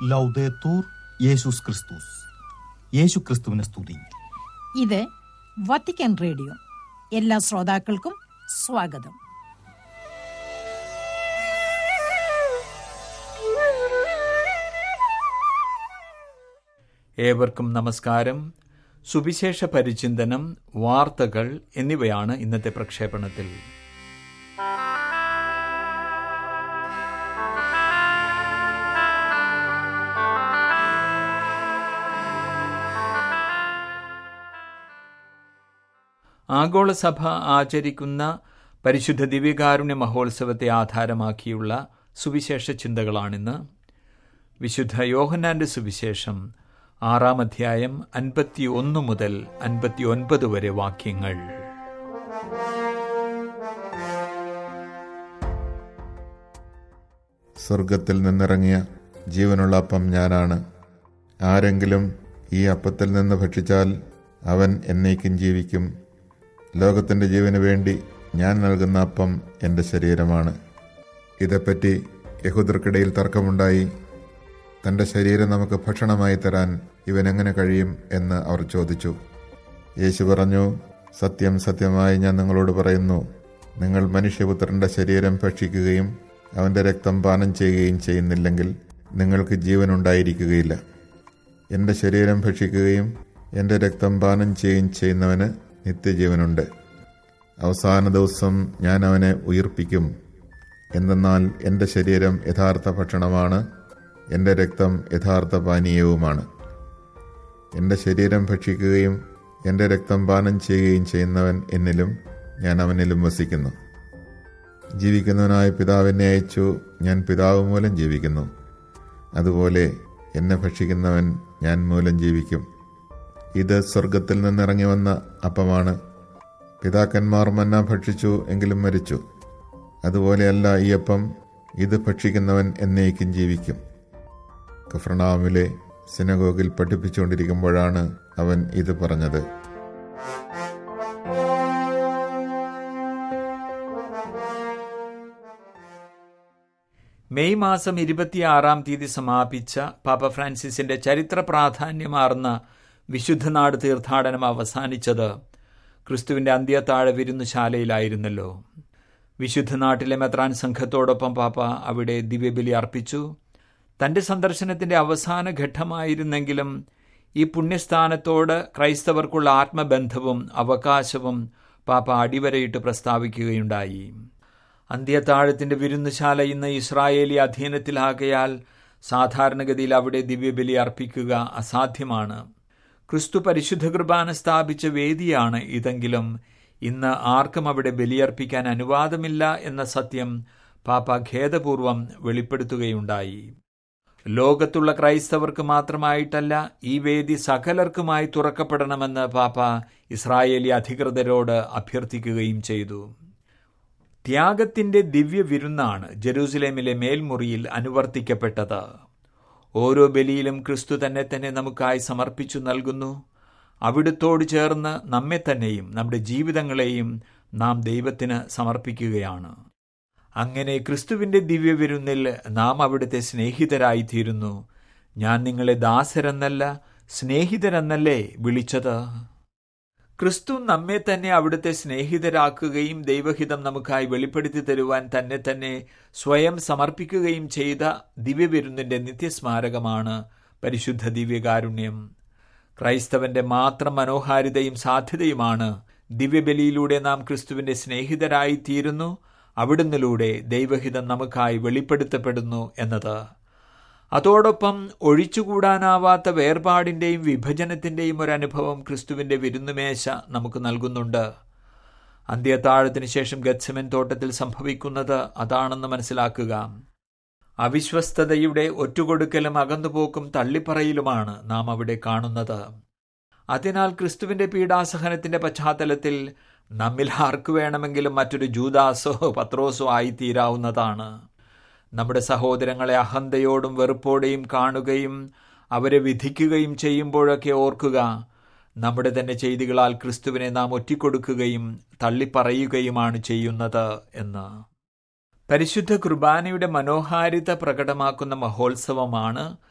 ലൗദേത്തൂർ യേശുസ് ക്രിസ്തുസ് യേശു ക്രിസ്തുവിനെ സ്തുതി ഇത് വത്തിക്കാൻ റേഡിയോ എല്ലാ ശ്രോതാക്കൾക്കും സ്വാഗതം ഏവർക്കും നമസ്കാരം സുവിശേഷ പരിചിന്തനം വാർത്തകൾ എന്നിവയാണ് ഇന്നത്തെ പ്രക്ഷേപണത്തിൽ ആഗോളസഭ ആചരിക്കുന്ന പരിശുദ്ധ ദിവ്യകാരുണ്യ മഹോത്സവത്തെ ആധാരമാക്കിയുള്ള സുവിശേഷ ചിന്തകളാണിന്ന് വിശുദ്ധ യോഹന്നാന്റെ സുവിശേഷം ആറാം അധ്യായം അൻപത്തി ഒന്ന് മുതൽ അൻപത്തി ഒൻപത് വരെ വാക്യങ്ങൾ സ്വർഗത്തിൽ നിന്നിറങ്ങിയ ജീവനുള്ള അപ്പം ഞാനാണ് ആരെങ്കിലും ഈ അപ്പത്തിൽ നിന്ന് ഭക്ഷിച്ചാൽ അവൻ എന്നേക്കും ജീവിക്കും ലോകത്തിൻ്റെ ജീവന് വേണ്ടി ഞാൻ നൽകുന്ന അപ്പം എൻ്റെ ശരീരമാണ് ഇതേപ്പറ്റി യഹൂദർക്കിടയിൽ തർക്കമുണ്ടായി തൻ്റെ ശരീരം നമുക്ക് ഭക്ഷണമായി തരാൻ ഇവൻ എങ്ങനെ കഴിയും എന്ന് അവർ ചോദിച്ചു യേശു പറഞ്ഞു സത്യം സത്യമായി ഞാൻ നിങ്ങളോട് പറയുന്നു നിങ്ങൾ മനുഷ്യപുത്രന്റെ ശരീരം ഭക്ഷിക്കുകയും അവന്റെ രക്തം പാനം ചെയ്യുകയും ചെയ്യുന്നില്ലെങ്കിൽ നിങ്ങൾക്ക് ജീവൻ ഉണ്ടായിരിക്കുകയില്ല എൻ്റെ ശരീരം ഭക്ഷിക്കുകയും എൻ്റെ രക്തം പാനം ചെയ്യുകയും ചെയ്യുന്നവന് നിത്യജീവനുണ്ട് അവസാന ദിവസം ഞാൻ അവനെ ഉയിർപ്പിക്കും എന്തെന്നാൽ എൻ്റെ ശരീരം യഥാർത്ഥ ഭക്ഷണമാണ് എൻ്റെ രക്തം യഥാർത്ഥ പാനീയവുമാണ് എൻ്റെ ശരീരം ഭക്ഷിക്കുകയും എൻ്റെ രക്തം പാനം ചെയ്യുകയും ചെയ്യുന്നവൻ എന്നിലും ഞാൻ അവനിലും വസിക്കുന്നു ജീവിക്കുന്നവനായ പിതാവ് എന്നെ അയച്ചു ഞാൻ പിതാവ് മൂലം ജീവിക്കുന്നു അതുപോലെ എന്നെ ഭക്ഷിക്കുന്നവൻ ഞാൻ മൂലം ജീവിക്കും ഇത് സ്വർഗത്തിൽ നിന്നിറങ്ങി വന്ന അപ്പമാണ് പിതാക്കന്മാർ മന്ന ഭക്ഷിച്ചു എങ്കിലും മരിച്ചു അതുപോലെയല്ല ഈ അപ്പം ഇത് ഭക്ഷിക്കുന്നവൻ എന്നേക്കും ജീവിക്കും കഫ്രണാമിലെ സിനഗോഗിൽ പഠിപ്പിച്ചുകൊണ്ടിരിക്കുമ്പോഴാണ് അവൻ ഇത് പറഞ്ഞത് മെയ് മാസം ഇരുപത്തിയാറാം തീയതി സമാപിച്ച പാപ്പ ഫ്രാൻസിസിന്റെ ചരിത്ര പ്രാധാന്യമാർന്ന വിശുദ്ധനാട് തീർത്ഥാടനം അവസാനിച്ചത് ക്രിസ്തുവിന്റെ അന്ത്യത്താഴ വിരുന്നുശാലയിലായിരുന്നല്ലോ വിശുദ്ധനാട്ടിലെ മെത്രാൻ സംഘത്തോടൊപ്പം പാപ്പ അവിടെ ദിവ്യബലി അർപ്പിച്ചു തന്റെ സന്ദർശനത്തിന്റെ അവസാന ഘട്ടമായിരുന്നെങ്കിലും ഈ പുണ്യസ്ഥാനത്തോട് ക്രൈസ്തവർക്കുള്ള ആത്മബന്ധവും അവകാശവും പാപ്പ അടിവരയിട്ട് പ്രസ്താവിക്കുകയുണ്ടായി അന്ത്യത്താഴത്തിന്റെ വിരുന്നുശാല ഇന്ന് ഇസ്രായേലി അധീനത്തിലാകയാൽ സാധാരണഗതിയിൽ അവിടെ ദിവ്യബലി അർപ്പിക്കുക അസാധ്യമാണ് ക്രിസ്തു പരിശുദ്ധ കുർബാന സ്ഥാപിച്ച വേദിയാണ് ഇതെങ്കിലും ഇന്ന് ആർക്കും അവിടെ ബലിയർപ്പിക്കാൻ അനുവാദമില്ല എന്ന സത്യം പാപ്പ ഖേദപൂർവം വെളിപ്പെടുത്തുകയുണ്ടായി ലോകത്തുള്ള ക്രൈസ്തവർക്ക് മാത്രമായിട്ടല്ല ഈ വേദി സകലർക്കുമായി തുറക്കപ്പെടണമെന്ന് പാപ്പ ഇസ്രായേലി അധികൃതരോട് അഭ്യർത്ഥിക്കുകയും ചെയ്തു ത്യാഗത്തിന്റെ ദിവ്യ വിരുന്നാണ് ജെറൂസലേമിലെ മേൽമുറിയിൽ അനുവർത്തിക്കപ്പെട്ടത് ഓരോ ബലിയിലും ക്രിസ്തു തന്നെ തന്നെ നമുക്കായി സമർപ്പിച്ചു നൽകുന്നു അവിടുത്തോട് ചേർന്ന് നമ്മെ തന്നെയും നമ്മുടെ ജീവിതങ്ങളെയും നാം ദൈവത്തിന് സമർപ്പിക്കുകയാണ് അങ്ങനെ ക്രിസ്തുവിന്റെ ദിവ്യവിരുന്നിൽ നാം അവിടുത്തെ സ്നേഹിതരായിത്തീരുന്നു ഞാൻ നിങ്ങളെ ദാസരെന്നല്ല സ്നേഹിതരെന്നല്ലേ വിളിച്ചത് ക്രിസ്തു നമ്മെ തന്നെ അവിടുത്തെ സ്നേഹിതരാക്കുകയും ദൈവഹിതം നമുക്കായി വെളിപ്പെടുത്തി തരുവാൻ തന്നെ തന്നെ സ്വയം സമർപ്പിക്കുകയും ചെയ്ത ദിവ്യവിരുന്നിന്റെ നിത്യസ്മാരകമാണ് പരിശുദ്ധ ദിവ്യകാരുണ്യം ക്രൈസ്തവന്റെ മാത്രം മനോഹാരിതയും സാധ്യതയുമാണ് ദിവ്യബലിയിലൂടെ നാം ക്രിസ്തുവിന്റെ സ്നേഹിതരായി തീരുന്നു അവിടുന്നിലൂടെ ദൈവഹിതം നമുക്കായി വെളിപ്പെടുത്തപ്പെടുന്നു എന്നത് അതോടൊപ്പം ഒഴിച്ചുകൂടാനാവാത്ത വേർപാടിന്റെയും വിഭജനത്തിന്റെയും ഒരു അനുഭവം ക്രിസ്തുവിന്റെ വിരുന്നുമേശ നമുക്ക് നൽകുന്നുണ്ട് അന്ത്യത്താഴത്തിന് ശേഷം ഗത്സമൻ തോട്ടത്തിൽ സംഭവിക്കുന്നത് അതാണെന്ന് മനസ്സിലാക്കുക അവിശ്വസ്തതയുടെ ഒറ്റുകൊടുക്കലും അകന്നുപോക്കും തള്ളിപ്പറയിലുമാണ് നാം അവിടെ കാണുന്നത് അതിനാൽ ക്രിസ്തുവിന്റെ പീഡാസഹനത്തിന്റെ പശ്ചാത്തലത്തിൽ നമ്മിൽ ആർക്കു വേണമെങ്കിലും മറ്റൊരു ജൂദാസോ പത്രോസോ ആയിത്തീരാവുന്നതാണ് നമ്മുടെ സഹോദരങ്ങളെ അഹന്തയോടും വെറുപ്പോടെയും കാണുകയും അവരെ വിധിക്കുകയും ചെയ്യുമ്പോഴൊക്കെ ഓർക്കുക നമ്മുടെ തന്നെ ചെയ്തികളാൽ ക്രിസ്തുവിനെ നാം ഒറ്റിക്കൊടുക്കുകയും തള്ളിപ്പറയുകയുമാണ് ചെയ്യുന്നത് എന്ന് പരിശുദ്ധ കുർബാനയുടെ മനോഹാരിത പ്രകടമാക്കുന്ന മഹോത്സവമാണ്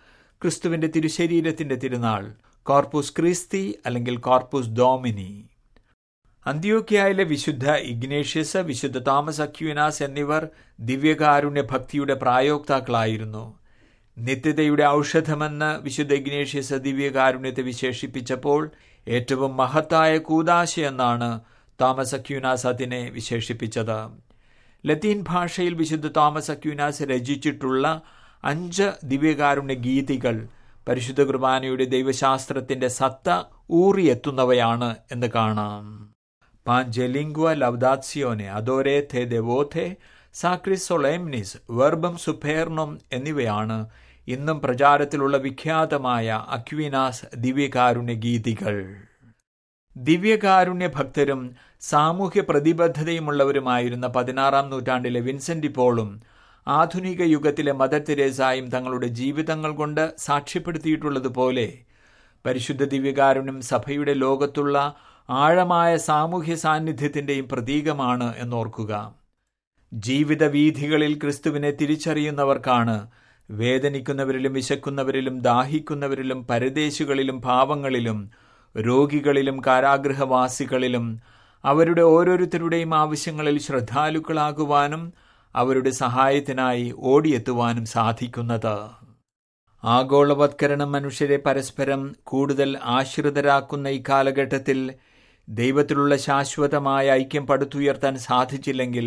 ക്രിസ്തുവിന്റെ തിരുശരീരത്തിന്റെ തിരുനാൾ കോർപ്പുസ് ക്രിസ്തി അല്ലെങ്കിൽ കോർപ്പുസ് ഡോമിനി അന്ത്യോക്യയിലെ വിശുദ്ധ ഇഗ്നേഷ്യസ് വിശുദ്ധ തോമസ് അക്യൂനാസ് എന്നിവർ ദിവ്യകാരുണ്യ ഭക്തിയുടെ പ്രായോക്താക്കളായിരുന്നു നിത്യതയുടെ ഔഷധമെന്ന് വിശുദ്ധ ഇഗ്നേഷ്യസ് ദിവ്യകാരുണ്യത്തെ വിശേഷിപ്പിച്ചപ്പോൾ ഏറ്റവും മഹത്തായ കൂതാശ എന്നാണ് തോമസ് അക്യൂനാസ് അതിനെ വിശേഷിപ്പിച്ചത് ലത്തീൻ ഭാഷയിൽ വിശുദ്ധ തോമസ് അക്യൂനാസ് രചിച്ചിട്ടുള്ള അഞ്ച് ദിവ്യകാരുണ്യ ഗീതികൾ പരിശുദ്ധ കുർബാനയുടെ ദൈവശാസ്ത്രത്തിന്റെ സത്ത ഊറിയെത്തുന്നവയാണ് എന്ന് കാണാം പാഞ്ചലിംഗ്വ ലവദാത്സിയോനെ അദോരെ തെ ദെവോഥെ സാക്രിസ് സൊളേംനിസ് വെർബം സുപേർണം എന്നിവയാണ് ഇന്നും പ്രചാരത്തിലുള്ള വിഖ്യാതമായ അക്വിനാസ് ദിവ്യകാരുണ്യ ഗീതികൾ ദിവ്യകാരുണ്യ ഭക്തരും സാമൂഹ്യ പ്രതിബദ്ധതയുമുള്ളവരുമായിരുന്ന പതിനാറാം നൂറ്റാണ്ടിലെ വിൻസെന്റ് പോളും ആധുനിക യുഗത്തിലെ മദർ തെരേസായും തങ്ങളുടെ ജീവിതങ്ങൾ കൊണ്ട് സാക്ഷ്യപ്പെടുത്തിയിട്ടുള്ളതുപോലെ പരിശുദ്ധ ദിവ്യകാരുണ്യം സഭയുടെ ലോകത്തുള്ള ആഴമായ സാമൂഹ്യ സാന്നിധ്യത്തിന്റെയും പ്രതീകമാണ് എന്നോർക്കുക ജീവിത വീഥികളിൽ ക്രിസ്തുവിനെ തിരിച്ചറിയുന്നവർക്കാണ് വേദനിക്കുന്നവരിലും വിശക്കുന്നവരിലും ദാഹിക്കുന്നവരിലും പരദേശികളിലും പാവങ്ങളിലും രോഗികളിലും കാരാഗൃഹവാസികളിലും അവരുടെ ഓരോരുത്തരുടെയും ആവശ്യങ്ങളിൽ ശ്രദ്ധാലുക്കളാകുവാനും അവരുടെ സഹായത്തിനായി ഓടിയെത്തുവാനും സാധിക്കുന്നത് ആഗോളവത്കരണം മനുഷ്യരെ പരസ്പരം കൂടുതൽ ആശ്രിതരാക്കുന്ന ഈ കാലഘട്ടത്തിൽ ദൈവത്തിലുള്ള ശാശ്വതമായ ഐക്യം പടുത്തുയർത്താൻ സാധിച്ചില്ലെങ്കിൽ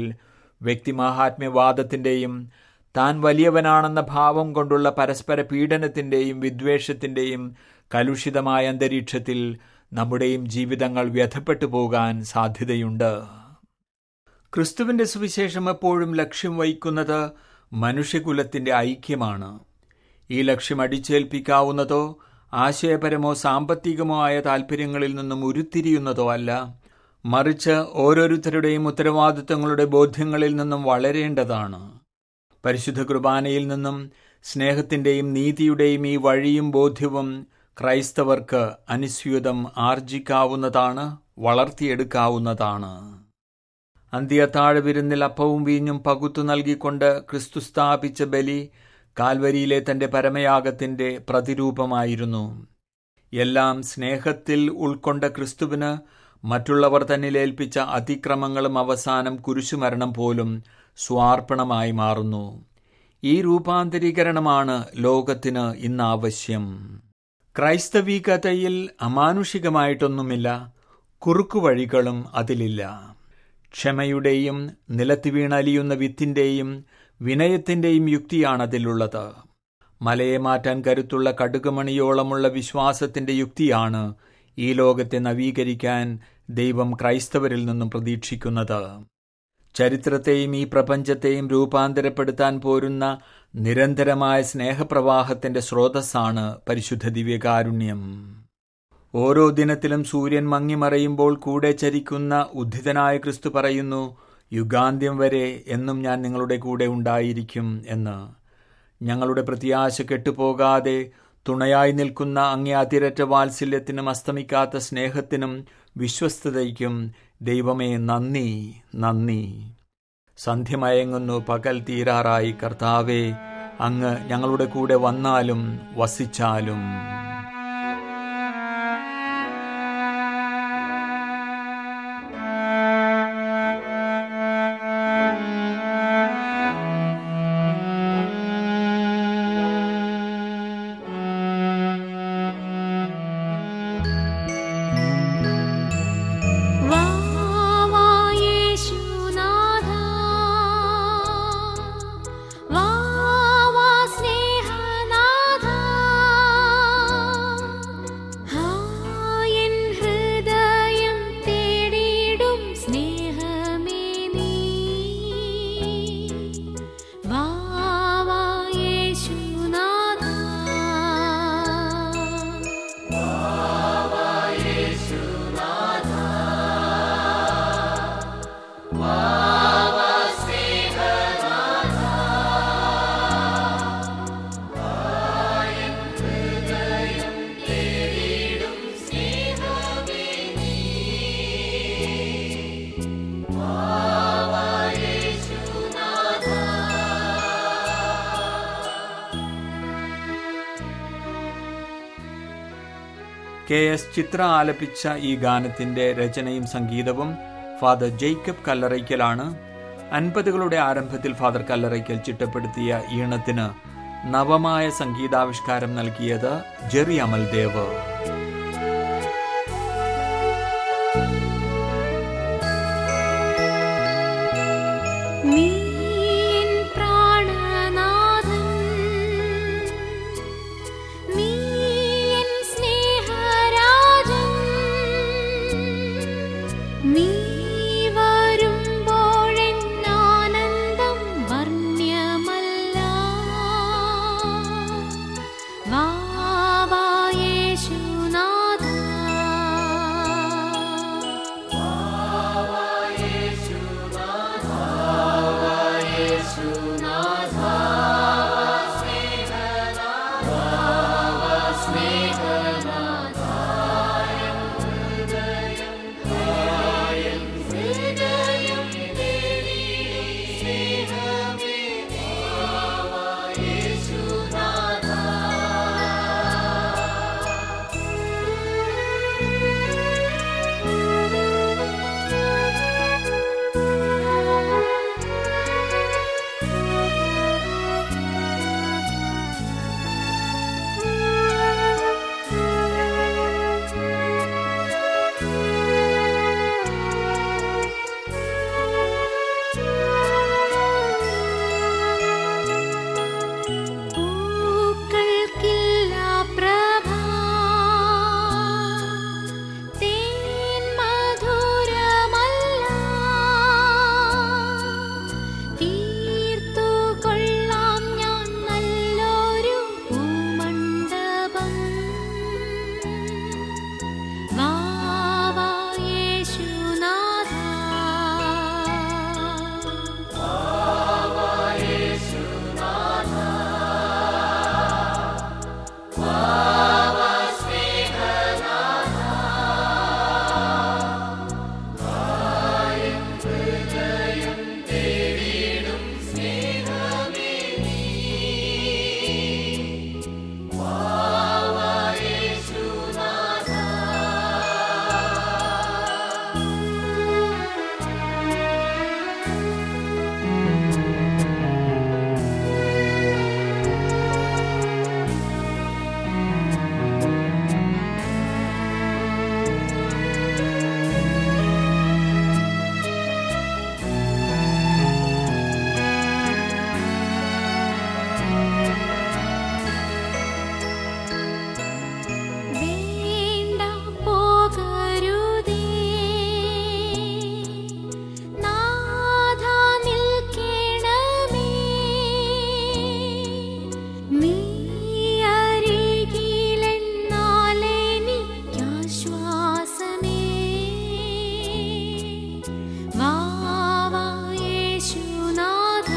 വ്യക്തിമാഹാത്മ്യവാദത്തിൻ്റെയും താൻ വലിയവനാണെന്ന ഭാവം കൊണ്ടുള്ള പരസ്പര പീഡനത്തിൻ്റെയും വിദ്വേഷത്തിൻ്റെയും കലുഷിതമായ അന്തരീക്ഷത്തിൽ നമ്മുടെയും ജീവിതങ്ങൾ വ്യഥപ്പെട്ടു പോകാൻ സാധ്യതയുണ്ട് ക്രിസ്തുവിന്റെ സുവിശേഷം എപ്പോഴും ലക്ഷ്യം വഹിക്കുന്നത് മനുഷ്യകുലത്തിന്റെ ഐക്യമാണ് ഈ ലക്ഷ്യം അടിച്ചേൽപ്പിക്കാവുന്നതോ ആശയപരമോ സാമ്പത്തികമോ ആയ താൽപ്പര്യങ്ങളിൽ നിന്നും ഉരുത്തിരിയുന്നതോ അല്ല മറിച്ച് ഓരോരുത്തരുടെയും ഉത്തരവാദിത്തങ്ങളുടെ ബോധ്യങ്ങളിൽ നിന്നും വളരേണ്ടതാണ് പരിശുദ്ധ കുർബാനയിൽ നിന്നും സ്നേഹത്തിന്റെയും നീതിയുടെയും ഈ വഴിയും ബോധ്യവും ക്രൈസ്തവർക്ക് അനുസ്യൂതം ആർജിക്കാവുന്നതാണ് വളർത്തിയെടുക്കാവുന്നതാണ് അന്ത്യത്താഴ വിരുന്നിൽ അപ്പവും വീഞ്ഞും പകുത്തു നൽകിക്കൊണ്ട് ക്രിസ്തു സ്ഥാപിച്ച ബലി കാൽവരിയിലെ തന്റെ പരമയാഗത്തിന്റെ പ്രതിരൂപമായിരുന്നു എല്ലാം സ്നേഹത്തിൽ ഉൾക്കൊണ്ട ക്രിസ്തുവിന് മറ്റുള്ളവർ തന്നിലേൽപ്പിച്ച അതിക്രമങ്ങളും അവസാനം കുരിശുമരണം പോലും സ്വാർപ്പണമായി മാറുന്നു ഈ രൂപാന്തരീകരണമാണ് ലോകത്തിന് ഇന്ന് ആവശ്യം ക്രൈസ്തവികതയിൽ അമാനുഷികമായിട്ടൊന്നുമില്ല കുറുക്കുവഴികളും അതിലില്ല ക്ഷമയുടെയും നിലത്ത് വീണലിയുന്ന വിത്തിന്റെയും വിനയത്തിന്റെയും യുക്തിയാണ് അതിലുള്ളത് മലയെ മാറ്റാൻ കരുത്തുള്ള കടുകുമണിയോളമുള്ള വിശ്വാസത്തിന്റെ യുക്തിയാണ് ഈ ലോകത്തെ നവീകരിക്കാൻ ദൈവം ക്രൈസ്തവരിൽ നിന്നും പ്രതീക്ഷിക്കുന്നത് ചരിത്രത്തെയും ഈ പ്രപഞ്ചത്തെയും രൂപാന്തരപ്പെടുത്താൻ പോരുന്ന നിരന്തരമായ സ്നേഹപ്രവാഹത്തിന്റെ സ്രോതസ്സാണ് പരിശുദ്ധ ദിവ്യകാരുണ്യം ഓരോ ദിനത്തിലും സൂര്യൻ മങ്ങിമറയുമ്പോൾ കൂടെ ചരിക്കുന്ന ഉദ്ധിതനായ ക്രിസ്തു പറയുന്നു യുഗാന്ത്യം വരെ എന്നും ഞാൻ നിങ്ങളുടെ കൂടെ ഉണ്ടായിരിക്കും എന്ന് ഞങ്ങളുടെ പ്രത്യാശ കെട്ടുപോകാതെ തുണയായി നിൽക്കുന്ന അങ്ങേ അതിരറ്റ വാത്സല്യത്തിനും അസ്തമിക്കാത്ത സ്നേഹത്തിനും വിശ്വസ്തതയ്ക്കും ദൈവമേ നന്ദി നന്ദി സന്ധ്യമയങ്ങുന്നു പകൽ തീരാറായി കർത്താവേ അങ്ങ് ഞങ്ങളുടെ കൂടെ വന്നാലും വസിച്ചാലും വാ വാ യേശുനാഥാ വാ വാ സ്നേഹനാഥാ കെ എസ് ചിത്ര ആലപിച്ച ഈ ഗാനത്തിന്റെ രചനയും സംഗീതവും ഫാദർ ജേക്കബ് കല്ലറയ്ക്കലാണ് അൻപതുകളുടെ ആരംഭത്തിൽ ഫാദർ കല്ലറയ്ക്കൽ ചിട്ടപ്പെടുത്തിയ ഈണത്തിന് നവമായ സംഗീതാവിഷ്കാരം നൽകിയത് ജെറി അമൽദേവ് നീ എൻ പ്രാണനാഥൻ നീ എൻ സ്നേഹരാജൻ നീ വരുമ്പോഴെൻ ആനന്ദം വർണ്ണ്യമല്ല വാ വാ യേശുനാഥ പൂക്കൾക്കില്ല പ്രഭ തേൻ മധുരമല്ല തീർത്തു കൊള്ളാം ഞാൻ നല്ലൊരു പൂമണ്ഡപം വാ വാ യേശുനാഥ വേണ്ട പോകരുതേ നാഥ നിൽക്കണമേ നീ അരികിലെന്നാലെനിക്കാശ്വാസമേ വാ വാ യേശുനാഥ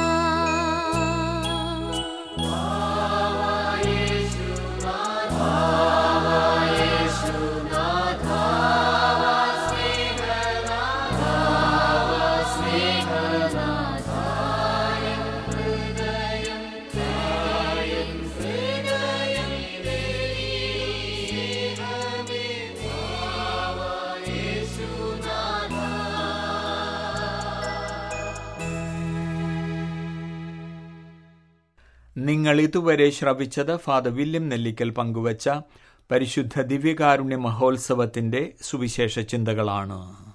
നിങ്ങൾ ഇതുവരെ ശ്രവിച്ചത് ഫാദർ വില്യം നെല്ലിക്കൽ പങ്കുവച്ച പരിശുദ്ധ ദിവ്യകാരുണ്യ മഹോത്സവത്തിന്റെ സുവിശേഷ ചിന്തകളാണ്